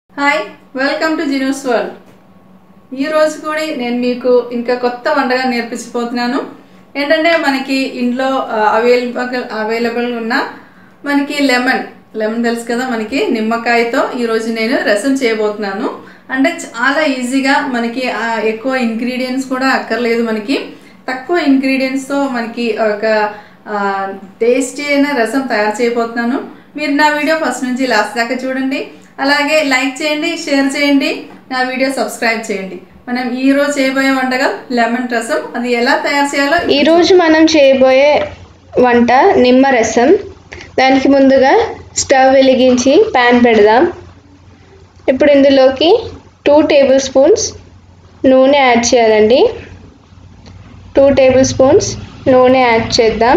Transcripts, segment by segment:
hi welcome to Jinu's world ఈ రోజు కూడా నేను మీకు ఇంకా కొత్త వంటగా నేర్పించబోతున్నాను ఏంటంటే మనకి ఇంట్లో అవైలబుల్ అవైలబుల్ ఉన్న మనకి లెమన్ లెమన్ తెలుసు కదా మనకి నిమ్మకాయతో ఈరోజు నేను రసం చేయబోతున్నాను అంటే చాలా ఈజీగా మనకి ఆ, ఎక్కువ ఇంగ్రీడియంట్స్ కూడా అక్కర్లేదు మనకి తక్కువ ఇంగ్రీడియంట్స్తో మనకి ఒక టేస్టీ అయిన రసం తయారు చేయబోతున్నాను మీరు నా వీడియో ఫస్ట్ నుంచి లాస్ట్ దాకా చూడండి అలాగే లైక్ చేయండి షేర్ చేయండి నా వీడియో సబ్స్క్రైబ్ చేయండి మనం ఈ రోజు చేయబోయే వంటగా లెమన్ రసం అది ఎలా తయారు చేయాలో ఈరోజు మనం చేయబోయే వంట నిమ్మరసం దానికి ముందుగా స్టవ్ వెలిగించి ప్యాన్ పెడదాం ఇప్పుడు ఇందులోకి టూ టేబుల్ స్పూన్స్ నూనె యాడ్ చేయాలండి టూ టేబుల్ స్పూన్స్ నూనె యాడ్ చేద్దాం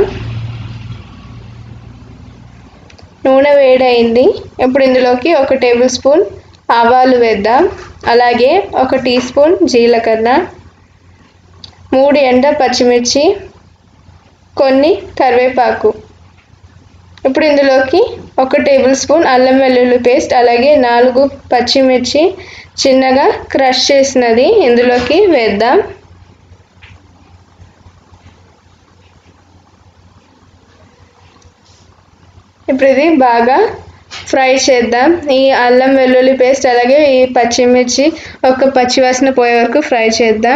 నూనె వేడైంది ఇప్పుడు ఇందులోకి ఒక టేబుల్ స్పూన్ ఆవాలు వేద్దాం అలాగే ఒక టీ స్పూన్ జీలకర్ర మూడు ఎండ పచ్చిమిర్చి కొన్ని కరివేపాకు ఇప్పుడు ఇందులోకి ఒక టేబుల్ స్పూన్ అల్లం వెల్లుల్లి పేస్ట్ అలాగే నాలుగు పచ్చిమిర్చి చిన్నగా క్రష్ చేసినది ఇందులోకి వేద్దాం ఇప్పుడు ఇది బాగా ఫ్రై చేద్దాం ఈ అల్లం వెల్లుల్లి పేస్ట్ అలాగే ఈ పచ్చిమిర్చి ఒక పచ్చివాసన పోయే వరకు ఫ్రై చేద్దాం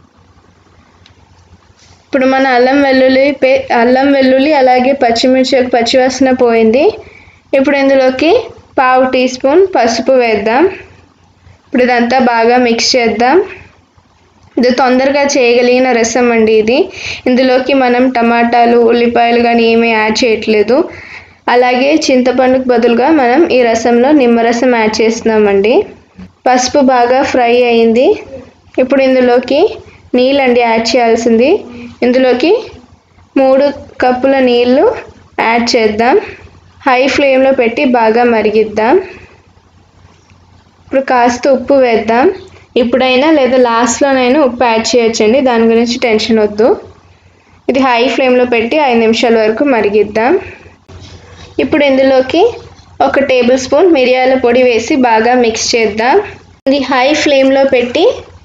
ఇప్పుడు మన అల్లం వెల్లుల్లి పే అల్లం వెల్లుల్లి అలాగే పచ్చిమిర్చి ఒక పచ్చివాసన పోయింది ఇప్పుడు ఇందులోకి పావు టీ స్పూన్ పసుపు వేద్దాం ఇప్పుడు ఇదంతా బాగా మిక్స్ చేద్దాం ఇది తొందరగా చేయగలిగిన రసం అండి ఇది ఇందులోకి మనం టమాటాలు ఉల్లిపాయలు కానీ ఏమీ యాడ్ చేయట్లేదు అలాగే చింతపండుకు బదులుగా మనం ఈ రసంలో నిమ్మరసం యాడ్ చేస్తున్నామండి పసుపు బాగా ఫ్రై అయింది ఇప్పుడు ఇందులోకి నీళ్ళండి యాడ్ చేయాల్సింది ఇందులోకి మూడు కప్పుల నీళ్ళు యాడ్ చేద్దాం హై ఫ్లేమ్లో పెట్టి బాగా మరిగిద్దాం ఇప్పుడు కాస్త ఉప్పు వేద్దాం ఇప్పుడైనా లేదా లాస్ట్లోనైనా ఉప్పు యాడ్ చేయొచ్చండి దాని గురించి టెన్షన్ వద్దు ఇది హై ఫ్లేమ్లో పెట్టి ఐదు నిమిషాల వరకు మరిగిద్దాం ఇప్పుడు ఇందులోకి ఒక టేబుల్ స్పూన్ మిరియాల పొడి వేసి బాగా మిక్స్ చేద్దాం ఇది హై ఫ్లేమ్లో పెట్టి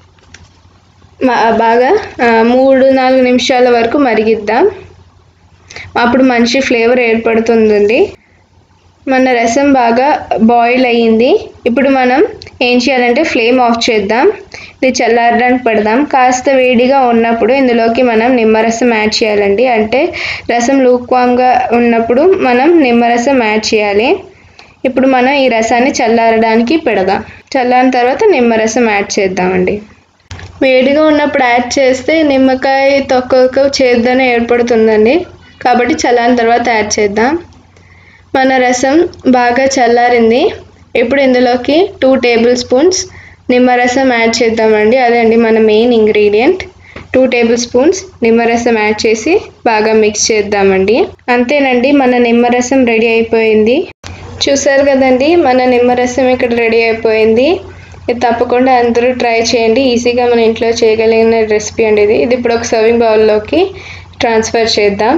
మ- బాగా ఆ, మూడు నాలుగు నిమిషాల వరకు మరిగిద్దాం అప్పుడు మంచి ఫ్లేవర్ ఏర్పడుతుంది మన రసం బాగా బాయిల్ అయ్యింది ఇప్పుడు మనం ఏం చేయాలంటే ఫ్లేమ్ ఆఫ్ చేద్దాం ఇది చల్లారడానికి పెడదాం కాస్త వేడిగా ఉన్నప్పుడు ఇందులోకి మనం నిమ్మరసం యాడ్ చేయాలండి అంటే రసం లూక్వామ్గా ఉన్నప్పుడు మనం నిమ్మరసం యాడ్ చేయాలి ఇప్పుడు మనం ఈ రసాన్ని చల్లారడానికి పెడదాం చల్లారిన తర్వాత నిమ్మరసం యాడ్ చేద్దామండి వేడిగా ఉన్నప్పుడు యాడ్ చేస్తే నిమ్మకాయ తొక్కకు చేద్దనే ఏర్పడుతుందండి కాబట్టి చల్లారిన తర్వాత యాడ్ చేద్దాం మన రసం బాగా చల్లారింది ఇప్పుడు ఇందులోకి టూ టేబుల్ స్పూన్స్ నిమ్మరసం యాడ్ చేద్దామండి అదండి మన main ingredient two tablespoons నిమ్మరసం యాడ్ చేసి బాగా మిక్స్ చేద్దామండి అంతేనండి మన నిమ్మరసం రెడీ అయిపోయింది చూసారు కదండి మన నిమ్మరసం ఇక్కడ రెడీ అయిపోయింది ఇది తప్పకుండా అందరూ ట్రై చేయండి ఈజీగా మన ఇంట్లో చేయగలిగిన రెసిపీ అండి ఇది ఇది ఇప్పుడు ఒక సర్వింగ్ బౌల్లోకి ట్రాన్స్ఫర్ చేద్దాం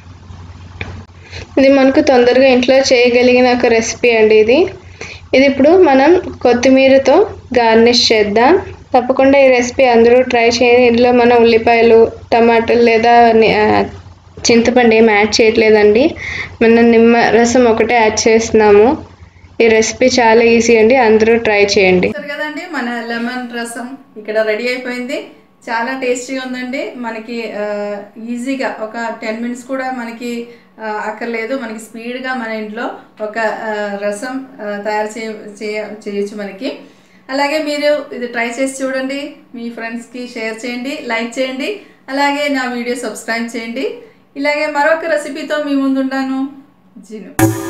ఇది మనకు తొందరగా ఇంట్లో చేయగలిగిన ఒక రెసిపీ అండి ఇది ఇది ఇప్పుడు మనం కొత్తిమీరతో గార్నిష్ చేద్దాం తప్పకుండా ఈ రెసిపీ అందరూ ట్రై చేయండి ఇందులో మనం ఉల్లిపాయలు టమాటాలు లేదా ని- ఆ, చింతపండు ఏం యాడ్ చేయట్లేదండి మనం నిమ్మ రసం ఒకటే యాడ్ చేస్తున్నాము ఈ రెసిపీ చాలా ఈజీ అండి అందరూ ట్రై చేయండి చూసారు కదండి మన లెమన్ రసం ఇక్కడ రెడీ అయిపోయింది చాలా టేస్టీగా ఉందండి మనకి ఆ, ఈజీగా ఒక టెన్ మినిట్స్ కూడా మనకి ఆ, అక్కర్లేదు మనకి స్పీడ్గా మన ఇంట్లో ఒక ఆ, రసం ఆ, తయారు చేయ చేయ- చేయొచ్చు మనకి అలాగే మీరు ఇది ట్రై చేసి చూడండి మీ ఫ్రెండ్స్కి షేర్ చేయండి లైక్ చేయండి అలాగే నా వీడియో సబ్స్క్రైబ్ చేయండి ఇలాగే మరొక రెసిపీతో మీ ముందుంటాను జిను